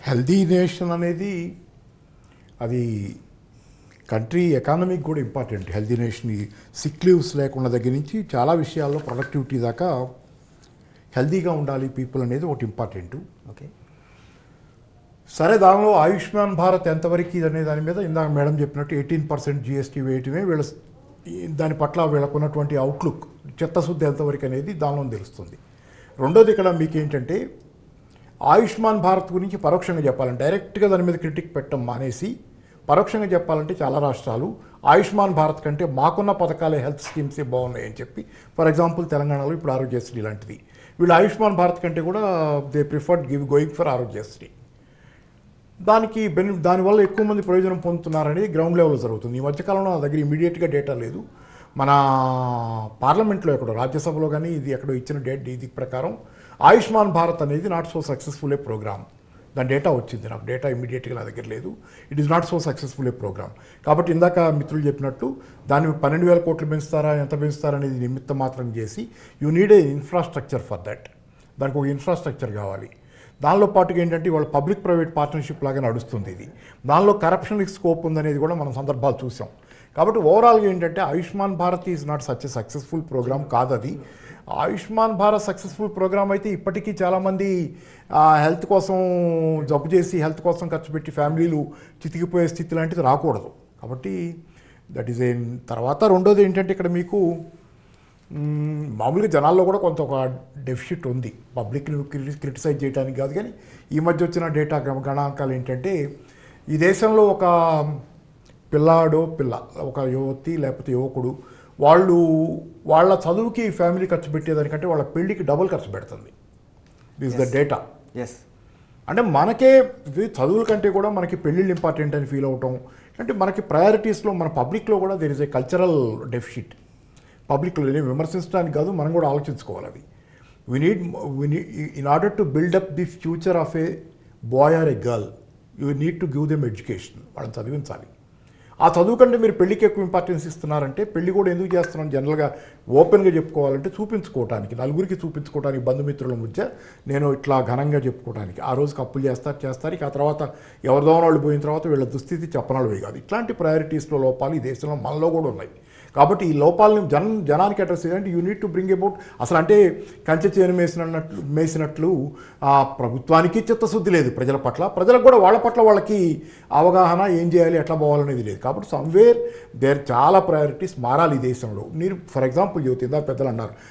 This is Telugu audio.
హెల్దీ నేషన్ అనేది అది కంట్రీ ఎకానమీకి కూడా important healthy nation sick leaves లేకుండా దగ్గర నుంచి చాలా విషయాల్లో ప్రొడక్టివిటీ దాకా హెల్దీగా ఉండాలి పీపుల్ అనేది ఒకటి ఇంపార్టెంట్ ఓకే సరే దానిలో ఆయుష్మాన్ భారత్ ఎంతవరకు ఇది అనే దాని మీద ఇందాక మేడం చెప్పినట్టు ఎయిటీన్ పర్సెంట్ జిఎస్టీ వేయటమే వీళ్ళ ఈ- దాని పట్ల వీళ్ళకున్నటువంటి అవుట్లుక్ చిత్తశుద్ధి ఎంతవరకు అనేది దానిలో తెలుస్తుంది రెండోది ఇక్కడ మీకు ఏంటంటే ఆయుష్మాన్ భారత్ గురించి పరోక్షంగా చెప్పాలంటే డైరెక్ట్గా దాని మీద క్రిటిక్ పెట్టడం మానేసి పరోక్షంగా చెప్పాలంటే చాలా రాష్ట్రాలు ఆయుష్మాన్ భారత్ కంటే మాకున్న పథకాలే హెల్త్ స్కీమ్సే బాగున్నాయి అని చెప్పి ఫర్ ఎగ్జాంపుల్ తెలంగాణలో ఇప్పుడు ఆరోగ్యశ్రీ లాంటిది వీళ్ళు ఆయుష్మాన్ భారత్ కంటే కూడా they preferred give going for Aarogyasri దానికి బెని దానివల్ల ఎక్కువ మంది ప్రయోజనం పొందుతున్నారనేది గ్రౌండ్ లెవెల్లో జరుగుతుంది ఈ మధ్యకాలంలో నా దగ్గర ఇమీడియట్గా డేటా లేదు మన పార్లమెంట్లో ఎక్కడో రాజ్యసభలో కానీ ఇది ఎక్కడో ఇచ్చిన డేట్ ఇది ప్రకారం ఆయుష్మాన్ భారత్ అనేది not so successful a programme దాని డేటా వచ్చింది నాకు డేటా ఇమీడియట్గా నా దగ్గర లేదు it is not so successful a programme కాబట్టి ఇందాక మిత్రులు చెప్పినట్టు దాన్ని పన్నెండు వేల కోట్లు పెంచుతారా ఎంత పెంచుతారా అనేది నిమిత్తం మాత్రం చేసి you need a infrastructure for that దానికి ఒక ఇన్ఫ్రాస్ట్రక్చర్ కావాలి దానిలో పాటుగా ఏంటంటే వాళ్ళ పబ్లిక్ ప్రైవేట్ పార్ట్నర్షిప్ లాగా నడుస్తుంది ఇది దానిలో కరప్షన్కి స్కోప్ ఉందనేది కూడా మనం సందర్భాలు చూసాం కాబట్టి ఓవరాల్గా ఏంటంటే Ayushman Bharat is not such a successful programme కాదు అది ఆయుష్మాన్ భారత్ సక్సెస్ఫుల్ ప్రోగ్రామ్ అయితే ఇప్పటికీ చాలామంది హెల్త్ కోసం జబ్బు చేసి హెల్త్ కోసం ఖర్చు పెట్టి ఫ్యామిలీలు చితికిపోయే స్థితి లాంటిది రాకూడదు కాబట్టి దట్ ఈస్ ఏ తర్వాత రెండోది ఏంటంటే ఇక్కడ మీకు మ్మ్, మామూలుగా జనాల్లో కూడా కొంత ఒక డెఫిషిట్ ఉంది పబ్లిక్ని క్రిటిసైజ్ చేయడానికి కాదు కానీ ఈ మధ్య వచ్చిన డేటా గణ- గణాంకాలు ఏంటంటే ఈ దేశంలో ఒక పిల్లాడో పిల్ల ఒక యువతి లేకపోతే యువకుడు వాళ్ళు వాళ్ళ చదువుకి ఫ్యామిలీ ఖర్చు పెట్టేదానికంటే వాళ్ళ పెళ్ళికి డబుల్ ఖర్చు పెడుతుంది దిస్ ద డేటా ఎస్ అంటే మనకే ఇది చదువుల కంటే కూడా మనకి పెళ్ళిళ్ళు ఇంపార్టెంట్ అని ఫీల్ అవటం అంటే మనకి ప్రయారిటీస్లో మన పబ్లిక్లో కూడా there is a cultural deficit పబ్లిక్లో నేను విమర్శించడానికి కాదు మనం కూడా ఆలోచించుకోవాలి అది we need we need in order to build up the future of a boy or a girl you need to give them education వాళ్ళని చదివించాలి ఆ చదువు కంటే మీరు పెళ్లికి ఎక్కువ ఇంపార్టెన్స్ ఇస్తున్నారంటే పెళ్లి కూడా ఎందుకు చేస్తున్నాం జనరల్గా ఓపెన్గా చెప్పుకోవాలంటే చూపించుకోవటానికి నలుగురికి చూపించుకోవడానికి బంధుమిత్రుల మధ్య నేను ఇట్లా ఘనంగా చెప్పుకోవడానికి ఆ రోజుకి అప్పులు చేస్తారు చేస్తారు ఇక ఆ తర్వాత ఎవరిదో వాళ్ళు పోయిన తర్వాత వీళ్ళ దుస్థితి చెప్పనాలు కాదు ఇట్లాంటి ప్రయారిటీస్లో లోపాలు ఈ దేశంలో మనలో కూడా ఉన్నాయి కాబట్టి ఈ లోపాలని జన జనానికి అడ్రస్ చేయాలంటే you need to bring about అసలు అంటే కంచె చేను మేసినట్లు మేసినట్లు ఆ ప్రభుత్వానికి చిత్తశుద్ధి లేదు ప్రజల పట్ల ప్రజలకు కూడా వాళ్ళ పట్ల వాళ్ళకి అవగాహన ఏం చేయాలి ఎట్లా పోవాలనేది లేదు కాబట్టి సమ్వేర్ దేర్ చాలా ప్రయారిటీస్ మారాలి ఈ దేశంలో మీరు ఫర్ ఎగ్జాంపుల్ యువత ఇందా పెద్దలు అన్నారు